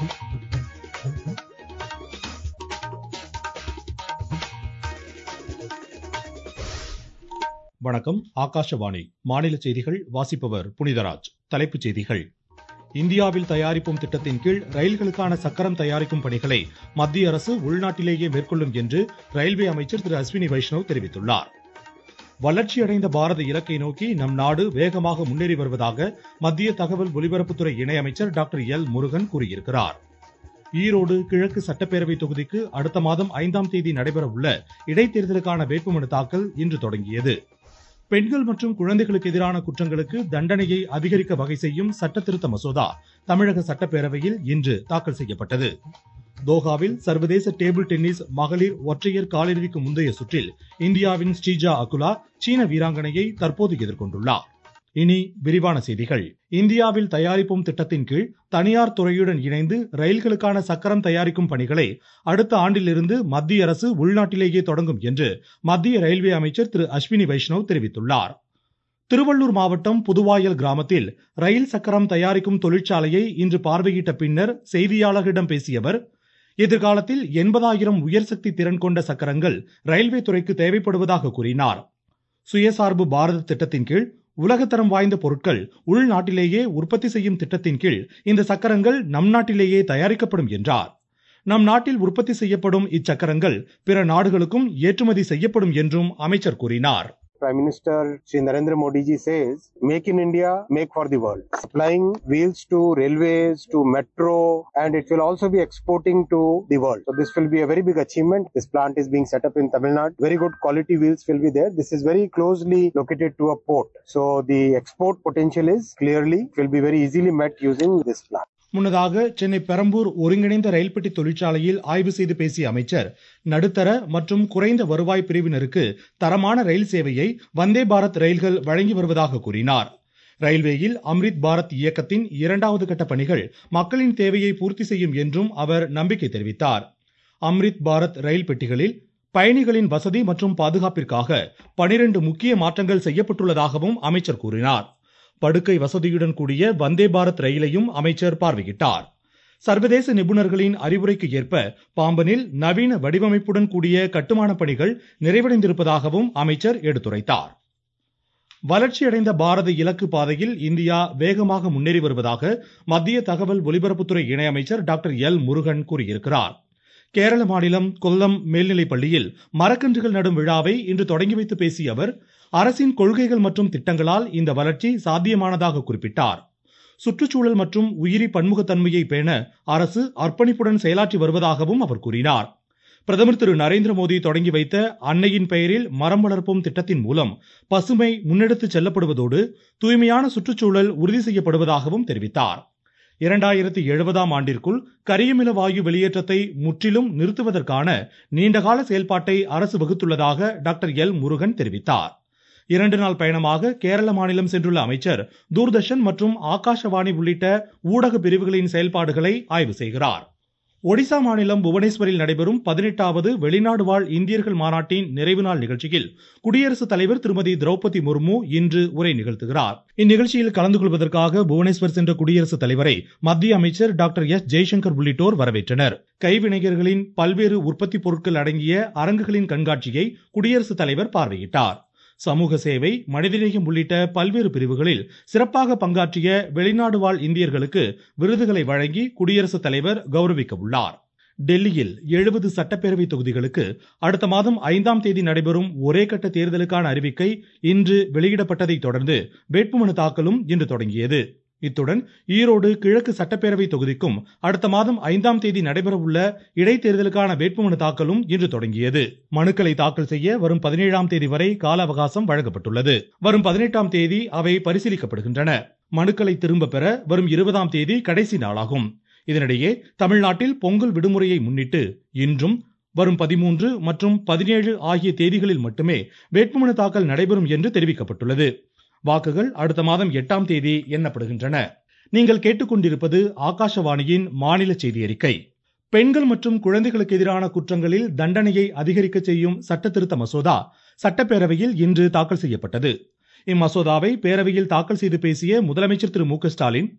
வணக்கம் ஆகாஷவாணி மாநில செய்திகள் வாசிப்பவர் புனிதராஜ் தலைப்புச் செய்திகள் இந்தியாவில் தயாரிப்போம் திட்டத்தின் கீழ் ரயில்களுக்கான சக்கரம் தயாரிக்கும் பணிகளை மத்திய அரசு உள்நாட்டிலேயே மேற்கொள்ளும் என்று ரயில்வே அமைச்சர் திரு அஸ்வினி வைஷ்ணவ் தெரிவித்துள்ளார் வளர்ச்சியடைந்த பாரத இலக்கை நோக்கி நம் நாடு வேகமாக முன்னேறி வருவதாக மத்திய தகவல் ஒலிபரப்புத்துறை இணையமைச்சர் டாக்டர் எல் முருகன் கூறியிருக்கிறார் ஈரோடு கிழக்கு சட்டப்பேரவை தொகுதிக்கு அடுத்த மாதம் ஐந்தாம் தேதி நடைபெற உள்ள இடைத்தேர்தலுக்கான வேட்புமனு தாக்கல் இன்று தொடங்கியது பெண்கள் மற்றும் குழந்தைகளுக்கு எதிரான குற்றங்களுக்கு தண்டனையை அதிகரிக்க வகை செய்யும் சட்ட திருத்த மசோதா தமிழக சட்டப்பேரவையில் இன்று தாக்கல் செய்யப்பட்டது தோஹாவில் சர்வதேச டேபிள் டென்னிஸ் மகளிர் ஒற்றையர் காலிறுதிக்கு முந்தைய சுற்றில் இந்தியாவின் ஸ்ரீஜா அகுலா சீன வீராங்கனையை தற்போது எதிர்கொண்டுள்ளார் இனி விரிவான செய்திகள் இந்தியாவில் தயாரிப்போம் திட்டத்தின் கீழ் தனியார் துறையுடன் இணைந்து ரயில்களுக்கான சக்கரம் தயாரிக்கும் பணிகளை அடுத்த ஆண்டிலிருந்து மத்திய அரசு உள்நாட்டிலேயே தொடங்கும் என்று மத்திய ரயில்வே அமைச்சர் திரு அஸ்வினி வைஷ்ணவ் தெரிவித்துள்ளார் திருவள்ளூர் மாவட்டம் புதுவாயல் கிராமத்தில் ரயில் சக்கரம் தயாரிக்கும் தொழிற்சாலையை இன்று பார்வையிட்ட பின்னர் செய்தியாளர்களிடம் பேசிய அவர் எதிர்காலத்தில் எண்பதாயிரம் உயர்சக்தி திறன் கொண்ட சக்கரங்கள் ரயில்வே துறைக்கு தேவைப்படுவதாக கூறினார் சுயசார்பு பாரத திட்டத்தின் கீழ் உலகத்தரம் வாய்ந்த பொருட்கள் உள்நாட்டிலேயே உற்பத்தி செய்யும் திட்டத்தின் கீழ் இந்த சக்கரங்கள் நம் நாட்டிலேயே தயாரிக்கப்படும் என்றார் நம் நாட்டில் உற்பத்தி செய்யப்படும் இச்சக்கரங்கள் பிற நாடுகளுக்கும் ஏற்றுமதி செய்யப்படும் என்றும் அமைச்சர் கூறினார் Prime Minister Sri Narendra Modi ji says, make in India, make for the world. Supplying wheels to railways, to metro, and it will also be exporting to the world. So this will be a very big achievement. This plant is being set up in Tamil Nadu. Very good quality wheels will be there. This is very closely located to a port. So the export potential is clearly will be very easily met using this plant. முன்னதாக சென்னை பெரம்பூர் ஒருங்கிணைந்த ரயில் பெட்டி தொழிற்சாலையில் ஆய்வு செய்து பேசிய அமைச்சர் நடுத்தர மற்றும் குறைந்த வருவாய் பிரிவினருக்கு தரமான ரயில் சேவையை வந்தே பாரத் ரயில்கள் வழங்கி வருவதாக கூறினார் ரயில்வேயில் அம்ரித் பாரத் இயக்கத்தின் இரண்டாவது கட்ட பணிகள் மக்களின் தேவையை பூர்த்தி செய்யும் என்றும் அவர் நம்பிக்கை தெரிவித்தார் அம்ரித் பாரத் ரயில் பெட்டிகளில் பயணிகளின் வசதி மற்றும் பாதுகாப்பிற்காக பனிரெண்டு முக்கிய மாற்றங்கள் செய்யப்பட்டுள்ளதாகவும் அமைச்சர் கூறினார் படுக்கை வசதியுடன் கூடிய வந்தே பாரத் ரயிலையும் அமைச்சர் பார்வையிட்டார் சர்வதேச நிபுணர்களின் அறிவுரைக்கு ஏற்ப பாம்பனில் நவீன வடிவமைப்புடன் கூடிய கட்டுமான பணிகள் நிறைவடைந்திருப்பதாகவும் அமைச்சர் எடுத்துரைத்தார் வளர்ச்சியடைந்த பாரத இலக்கு பாதையில் இந்தியா வேகமாக முன்னேறி வருவதாக மத்திய தகவல் ஒலிபரப்புத்துறை இணையமைச்சர் டாக்டர் எல் முருகன் கூறியிருக்கிறார் கேரள மாநிலம் கொல்லம் மேல்நிலைப் பள்ளியில் மரக்கன்றுகள் நடும் விழாவை இன்று தொடங்கி வைத்து பேசிய அவர் அரசின் கொள்கைகள் மற்றும் திட்டங்களால் இந்த வளர்ச்சி சாத்தியமானதாக குறிப்பிட்டார் சுற்றுச்சூழல் மற்றும் உயிரி பன்முகத்தன்மையை பேண அரசு அர்ப்பணிப்புடன் செயலாற்றி வருவதாகவும் அவர் கூறினார் பிரதமர் திரு நரேந்திர மோடி தொடங்கி வைத்த அன்னையின் பெயரில் மரம் வளர்ப்போம் திட்டத்தின் மூலம் பசுமை முன்னெடுத்துச் செல்லப்படுவதோடு தூய்மையான சுற்றுச்சூழல் உறுதி செய்யப்படுவதாகவும் தெரிவித்தார் இரண்டாயிரத்தி எழுபதாம் ஆண்டிற்குள் கரியமில வாயு வெளியேற்றத்தை முற்றிலும் நிறுத்துவதற்கான நீண்டகால செயல்பாட்டை அரசு வகுத்துள்ளதாக டாக்டர் எல் முருகன் தெரிவித்தார் இரண்டு நாள் பயணமாக கேரள மாநிலம் சென்றுள்ள அமைச்சர் தூர்தர்ஷன் மற்றும் ஆகாஷவாணி உள்ளிட்ட ஊடக பிரிவுகளின் செயல்பாடுகளை ஆய்வு செய்கிறார் ஒடிசா மாநிலம் புவனேஸ்வரில் நடைபெறும் பதினெட்டாவது வெளிநாடு வாழ் இந்தியர்கள் மாநாட்டின் நிறைவு நாள் நிகழ்ச்சியில் குடியரசுத் தலைவர் திருமதி திரௌபதி முர்மு இன்று உரை நிகழ்த்துகிறார் இந்நிகழ்ச்சியில் கலந்து கொள்வதற்காக புவனேஸ்வர் சென்ற குடியரசுத் தலைவரை மத்திய அமைச்சர் டாக்டர் எஸ் ஜெய்சங்கர் உள்ளிட்டோர் வரவேற்றனர் கைவினைஞர்களின் பல்வேறு உற்பத்தி பொருட்கள் அடங்கிய அரங்குகளின் கண்காட்சியை குடியரசுத் தலைவர் பார்வையிட்டார் சமூக சேவை மனிதநேயம் உள்ளிட்ட பல்வேறு பிரிவுகளில் சிறப்பாக பங்காற்றிய வெளிநாடு வாழ் இந்தியர்களுக்கு விருதுகளை வழங்கி குடியரசுத் தலைவர் கௌரவிக்க உள்ளார் டெல்லியில் எழுபது சட்டப்பேரவை தொகுதிகளுக்கு அடுத்த மாதம் ஐந்தாம் தேதி நடைபெறும் ஒரே கட்ட தேர்தலுக்கான அறிவிக்கை இன்று வெளியிடப்பட்டதை தொடர்ந்து வேட்புமனு தாக்கலும் இன்று தொடங்கியது இத்துடன் ஈரோடு கிழக்கு சட்டப்பேரவை தொகுதிக்கும் அடுத்த மாதம் ஐந்தாம் தேதி நடைபெறவுள்ள இடைத்தேர்தலுக்கான வேட்புமனு தாக்கலும் இன்று தொடங்கியது மனுக்களை தாக்கல் செய்ய வரும் பதினேழாம் தேதி வரை கால அவகாசம் வழங்கப்பட்டுள்ளது வரும் பதினெட்டாம் தேதி அவை பரிசீலிக்கப்படுகின்றன மனுக்களை திரும்ப பெற வரும் இருபதாம் தேதி கடைசி நாளாகும் இதனிடையே தமிழ்நாட்டில் பொங்கல் விடுமுறையை முன்னிட்டு இன்றும் வரும் பதிமூன்று மற்றும் பதினேழு ஆகிய தேதிகளில் மட்டுமே வேட்புமனு தாக்கல் நடைபெறும் என்று தெரிவிக்கப்பட்டுள்ளது வாக்குகள் அடுத்த மாதம் எட்டாம் தேதி எண்ணப்படுகின்றன நீங்கள் கேட்டுக்கொண்டிருப்பது ஆகாஷவாணியின் மாநில செய்தி அறிக்கை பெண்கள் மற்றும் குழந்தைகளுக்கு எதிரான குற்றங்களில் தண்டனையை அதிகரிக்க செய்யும் சட்ட திருத்த மசோதா சட்டப்பேரவையில் இன்று தாக்கல் செய்யப்பட்டது இம்மசோதாவை பேரவையில் தாக்கல் செய்து பேசிய முதலமைச்சர் திரு மு க ஸ்டாலின்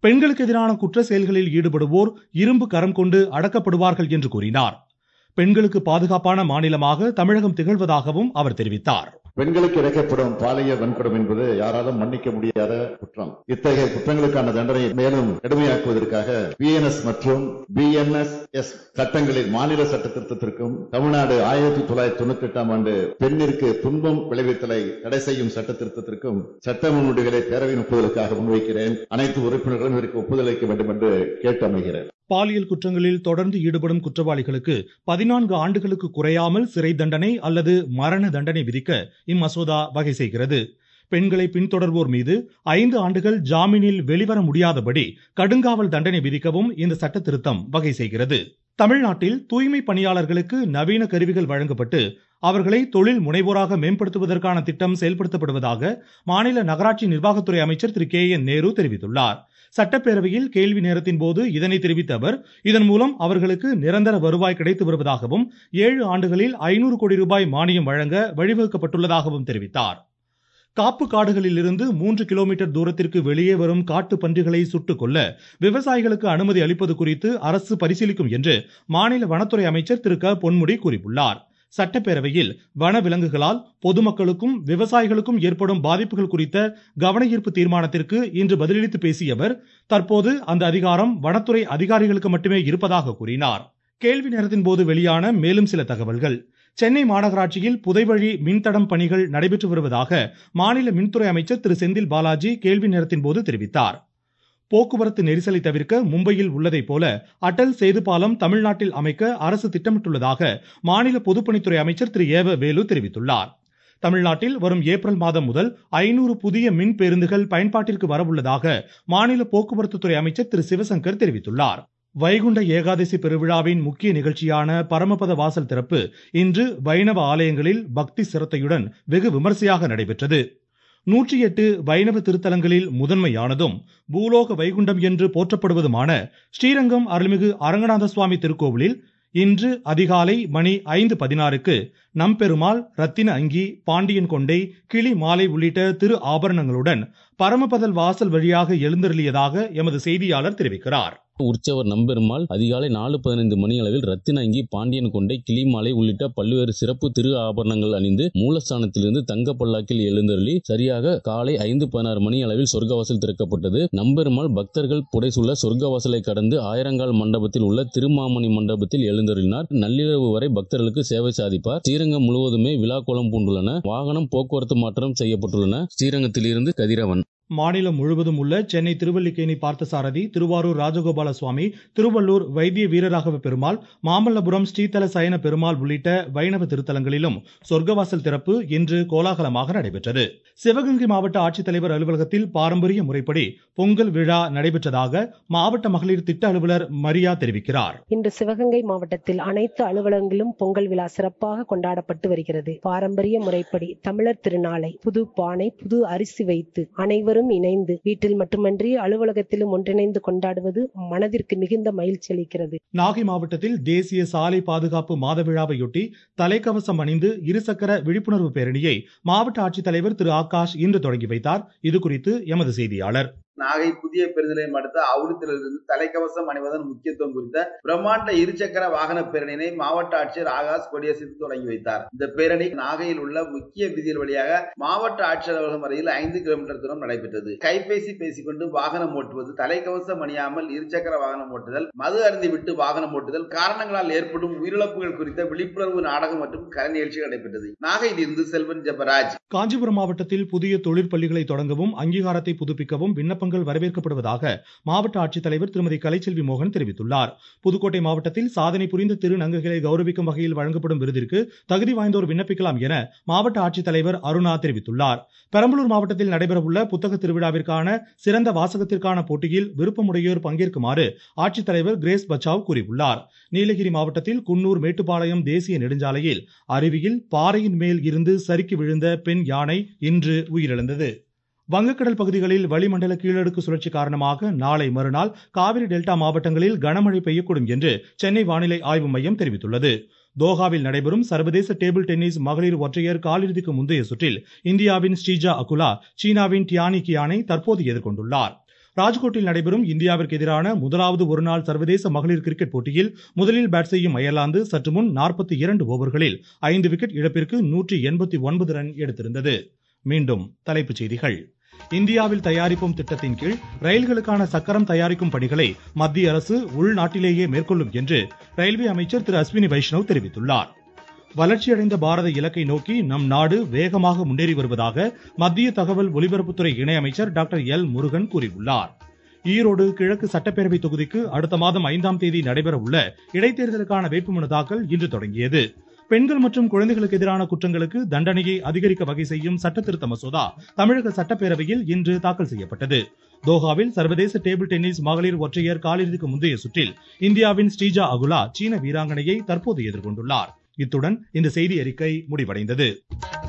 பெண்களுக்கு எதிரான குற்ற செயல்களில் ஈடுபடுவோர் இரும்பு கரம் கொண்டு அடக்கப்படுவார்கள் என்று கூறினார் பெண்களுக்கு பாதுகாப்பான மாநிலமாக தமிழகம் திகழ்வதாகவும் அவர் தெரிவித்தார் பெண்களுக்கு இழைக்கப்படும் பாலியல் வன்கொடுமை என்பது யாராலும் மன்னிக்க முடியாத குற்றம் இத்தகைய குற்றங்களுக்கான தண்டனை மேலும் கடுமையாக்குவதற்காக பிஎன்எஸ் மற்றும் பிஎன்எஸ் எஸ் சட்டங்களில் மாநில சட்ட திருத்தத்திற்கும் தமிழ்நாடு ஆயிரத்தி தொள்ளாயிரத்தி தொண்ணூத்தி எட்டாம் ஆண்டு பெண்ணிற்கு துன்பம் விளைவித்தலை தடை செய்யும் சட்ட திருத்தத்திற்கும் சட்ட முன்வடிவுகளை பேரவையின் ஒப்புதலுக்காக முன்வைக்கிறேன் அனைத்து உறுப்பினர்களும் இதற்கு ஒப்புதல் வேண்டும் என்று கேட்டு அமைகிறேன் பாலியல் குற்றங்களில் தொடர்ந்து ஈடுபடும் குற்றவாளிகளுக்கு பதினான்கு ஆண்டுகளுக்கு குறையாமல் சிறை தண்டனை அல்லது மரண தண்டனை விதிக்க இம்மசோதா வகை செய்கிறது பெண்களை பின்தொடர்வோர் மீது ஐந்து ஆண்டுகள் ஜாமீனில் வெளிவர முடியாதபடி கடுங்காவல் தண்டனை விதிக்கவும் இந்த சட்ட திருத்தம் வகை செய்கிறது தமிழ்நாட்டில் தூய்மை பணியாளர்களுக்கு நவீன கருவிகள் வழங்கப்பட்டு அவர்களை தொழில் முனைவோராக மேம்படுத்துவதற்கான திட்டம் செயல்படுத்தப்படுவதாக மாநில நகராட்சி நிர்வாகத்துறை அமைச்சர் திரு கே என் நேரு தெரிவித்துள்ளார் சட்டப்பேரவையில் கேள்வி நேரத்தின் போது இதனை தெரிவித்த அவர் இதன் மூலம் அவர்களுக்கு நிரந்தர வருவாய் கிடைத்து வருவதாகவும் ஏழு ஆண்டுகளில் ஐநூறு கோடி ரூபாய் மானியம் வழங்க வழிவகுக்கப்பட்டுள்ளதாகவும் தெரிவித்தார் காப்பு காடுகளில் இருந்து மூன்று கிலோமீட்டர் தூரத்திற்கு வெளியே வரும் காட்டு பன்றிகளை சுட்டுக் கொல்ல விவசாயிகளுக்கு அனுமதி அளிப்பது குறித்து அரசு பரிசீலிக்கும் என்று மாநில வனத்துறை அமைச்சர் திரு க பொன்முடி கூறியுள்ளார் சட்டப்பேரவையில் வன விலங்குகளால் பொதுமக்களுக்கும் விவசாயிகளுக்கும் ஏற்படும் பாதிப்புகள் குறித்த கவன ஈர்ப்பு தீர்மானத்திற்கு இன்று பதிலளித்து பேசிய அவர் தற்போது அந்த அதிகாரம் வனத்துறை அதிகாரிகளுக்கு மட்டுமே இருப்பதாக கூறினார் கேள்வி நேரத்தின் போது வெளியான மேலும் சில தகவல்கள் சென்னை மாநகராட்சியில் புதைவழி மின்தடம் பணிகள் நடைபெற்று வருவதாக மாநில மின்துறை அமைச்சர் திரு செந்தில் பாலாஜி கேள்வி நேரத்தின் போது தெரிவித்தார் போக்குவரத்து நெரிசலை தவிர்க்க மும்பையில் உள்ளதைப் போல அடல் சேது பாலம் தமிழ்நாட்டில் அமைக்க அரசு திட்டமிட்டுள்ளதாக மாநில பொதுப்பணித்துறை அமைச்சர் திரு ஏவ வேலு தெரிவித்துள்ளார் தமிழ்நாட்டில் வரும் ஏப்ரல் மாதம் முதல் ஐநூறு புதிய மின் பேருந்துகள் பயன்பாட்டிற்கு வரவுள்ளதாக மாநில போக்குவரத்துத்துறை அமைச்சர் திரு சிவசங்கர் தெரிவித்துள்ளார் வைகுண்ட ஏகாதசி பெருவிழாவின் முக்கிய நிகழ்ச்சியான பரமபத வாசல் திறப்பு இன்று வைணவ ஆலயங்களில் பக்தி சிரத்தையுடன் வெகு விமர்சையாக நடைபெற்றது நூற்றி எட்டு வைணவ திருத்தலங்களில் முதன்மையானதும் பூலோக வைகுண்டம் என்று போற்றப்படுவதுமான ஸ்ரீரங்கம் அருள்மிகு அரங்கநாத சுவாமி திருக்கோவிலில் இன்று அதிகாலை மணி ஐந்து பதினாறுக்கு நம்பெருமாள் ரத்தின அங்கி பாண்டியன் கொண்டை கிளி மாலை உள்ளிட்ட திரு ஆபரணங்களுடன் பரமபதல் வாசல் வழியாக எழுந்தருளியதாக எமது செய்தியாளர் தெரிவிக்கிறார் உற்சவர் நம்பெருமாள் அதிகாலை நாலு பதினைந்து மணி அளவில் ரத்தின அங்கி பாண்டியன் கொண்டை கிளிமாலை உள்ளிட்ட பல்வேறு சிறப்பு திரு ஆபரணங்கள் அணிந்து மூலஸ்தானத்திலிருந்து தங்க பல்லாக்கில் எழுந்தருளி சரியாக காலை ஐந்து பதினாறு மணி அளவில் சொர்க்கவாசல் திறக்கப்பட்டது நம்பெருமாள் பக்தர்கள் புடைசூழ சொர்க்கவாசலை கடந்து ஆயிரங்கால் மண்டபத்தில் உள்ள திருமாமணி மண்டபத்தில் எழுந்தருளினார் நள்ளிரவு வரை பக்தர்களுக்கு சேவை சாதிப்பார் ஸ்ரீரங்கம் முழுவதுமே விழா கோலம் பூண்டுள்ளன வாகனம் போக்குவரத்து மாற்றம் செய்யப்பட்டுள்ளன ஸ்ரீரங்கத்திலிருந்து கதிரவன் மாநிலம் முழுவதும் உள்ள சென்னை திருவல்லிக்கேணி பார்த்தசாரதி திருவாரூர் ராஜகோபால சுவாமி திருவள்ளூர் வைத்திய வீரராகவ பெருமாள் மாமல்லபுரம் ஸ்ரீதல சயன பெருமாள் உள்ளிட்ட வைணவ திருத்தலங்களிலும் சொர்க்கவாசல் திறப்பு இன்று கோலாகலமாக நடைபெற்றது சிவகங்கை மாவட்ட ஆட்சித்தலைவர் அலுவலகத்தில் பாரம்பரிய முறைப்படி பொங்கல் விழா நடைபெற்றதாக மாவட்ட மகளிர் திட்ட அலுவலர் மரியா தெரிவிக்கிறார் இன்று சிவகங்கை மாவட்டத்தில் அனைத்து அலுவலகங்களிலும் பொங்கல் விழா சிறப்பாக கொண்டாடப்பட்டு வருகிறது பாரம்பரிய முறைப்படி தமிழர் திருநாளை புது பானை புது அரிசி வைத்து அனைவரும் இணைந்து வீட்டில் மட்டுமன்றி அலுவலகத்திலும் ஒன்றிணைந்து கொண்டாடுவது மனதிற்கு மிகுந்த மகிழ்ச்சி அளிக்கிறது நாகை மாவட்டத்தில் தேசிய சாலை பாதுகாப்பு மாத விழாவையொட்டி தலைக்கவசம் அணிந்து இருசக்கர விழிப்புணர்வு பேரணியை மாவட்ட ஆட்சித்தலைவர் திரு ஆகாஷ் இன்று தொடங்கி வைத்தார் இது குறித்து எமது செய்தியாளர் நாகை புதிய பெருநிலையம் அடுத்த அவுளித்திலிருந்து தலைக்கவசம் அணிவதன் முக்கியத்துவம் குறித்த பிரம்மாண்ட இருசக்கர வாகன பேரணியினை மாவட்ட ஆட்சியர் ஆகாஷ் கொடியசித்து தொடங்கி வைத்தார் இந்த பேரணி நாகையில் உள்ள முக்கிய வீதிகள் வழியாக மாவட்ட ஆட்சியர் அலுவலகம் வரையில் ஐந்து கிலோமீட்டர் தூரம் நடைபெற்றது கைபேசி பேசிக்கொண்டு வாகனம் ஓட்டுவது தலைக்கவசம் அணியாமல் இருசக்கர வாகனம் ஓட்டுதல் மது அருந்திவிட்டு வாகனம் ஓட்டுதல் காரணங்களால் ஏற்படும் உயிரிழப்புகள் குறித்த விழிப்புணர்வு நாடகம் மற்றும் கலை நிகழ்ச்சி நடைபெற்றது நாகையிலிருந்து செல்வன் ஜெபராஜ் காஞ்சிபுரம் மாவட்டத்தில் புதிய தொழிற்பள்ளிகளை தொடங்கவும் அங்கீகாரத்தை புதுப்பிக்கவும் விண்ணப்பங்கள் வரவேற்கப்படுவதாக மாவட்ட ஆட்சித்தலைவர் திருமதி கலைச்செல்வி மோகன் தெரிவித்துள்ளார் புதுக்கோட்டை மாவட்டத்தில் சாதனை புரிந்த திருநங்கைகளை கௌரவிக்கும் வகையில் வழங்கப்படும் விருதிற்கு தகுதி வாய்ந்தோர் விண்ணப்பிக்கலாம் என மாவட்ட ஆட்சித்தலைவர் அருணா தெரிவித்துள்ளார் பெரம்பலூர் மாவட்டத்தில் நடைபெறவுள்ள புத்தக திருவிழாவிற்கான சிறந்த வாசகத்திற்கான போட்டியில் விருப்பமுடையோர் பங்கேற்குமாறு ஆட்சித்தலைவர் கிரேஸ் பச்சாவ் கூறியுள்ளார் நீலகிரி மாவட்டத்தில் குன்னூர் மேட்டுப்பாளையம் தேசிய நெடுஞ்சாலையில் அருவியில் பாறையின் மேல் இருந்து சறுக்கி விழுந்த பெண் யானை இன்று உயிரிழந்தது வங்கக்கடல் பகுதிகளில் வளிமண்டல கீழடுக்கு சுழற்சி காரணமாக நாளை மறுநாள் காவிரி டெல்டா மாவட்டங்களில் கனமழை பெய்யக்கூடும் என்று சென்னை வானிலை ஆய்வு மையம் தெரிவித்துள்ளது தோஹாவில் நடைபெறும் சர்வதேச டேபிள் டென்னிஸ் மகளிர் ஒற்றையர் காலிறுதிக்கு முந்தைய சுற்றில் இந்தியாவின் ஸ்ரீஜா அகுலா சீனாவின் டியானி கியானை தற்போது எதிர்கொண்டுள்ளார் ராஜ்கோட்டில் நடைபெறும் இந்தியாவிற்கு எதிரான முதலாவது ஒருநாள் சர்வதேச மகளிர் கிரிக்கெட் போட்டியில் முதலில் பேட் செய்யும் அயர்லாந்து சற்று முன் நாற்பத்தி இரண்டு ஓவர்களில் ஐந்து விக்கெட் இழப்பிற்கு நூற்றி எண்பத்தி ஒன்பது ரன் எடுத்திருந்தது மீண்டும் தலைப்புச் செய்திகள் இந்தியாவில் தயாரிப்போம் திட்டத்தின் கீழ் ரயில்களுக்கான சக்கரம் தயாரிக்கும் பணிகளை மத்திய அரசு உள்நாட்டிலேயே மேற்கொள்ளும் என்று ரயில்வே அமைச்சர் திரு அஸ்வினி வைஷ்ணவ் தெரிவித்துள்ளார் வளர்ச்சியடைந்த பாரத இலக்கை நோக்கி நம் நாடு வேகமாக முன்னேறி வருவதாக மத்திய தகவல் ஒலிபரப்புத்துறை இணையமைச்சர் டாக்டர் எல் முருகன் கூறியுள்ளார் ஈரோடு கிழக்கு சட்டப்பேரவை தொகுதிக்கு அடுத்த மாதம் ஐந்தாம் தேதி நடைபெற உள்ள இடைத்தேர்தலுக்கான வேட்புமனு தாக்கல் இன்று தொடங்கியது பெண்கள் மற்றும் குழந்தைகளுக்கு எதிரான குற்றங்களுக்கு தண்டனையை அதிகரிக்க வகை செய்யும் சட்டத்திருத்த மசோதா தமிழக சட்டப்பேரவையில் இன்று தாக்கல் செய்யப்பட்டது தோஹாவில் சர்வதேச டேபிள் டென்னிஸ் மகளிர் ஒற்றையர் காலிறுதிக்கு முந்தைய சுற்றில் இந்தியாவின் ஸ்ரீஜா அகுலா சீன வீராங்கனையை தற்போது எதிர்கொண்டுள்ளார் இத்துடன் இந்த செய்தி அறிக்கை முடிவடைந்தது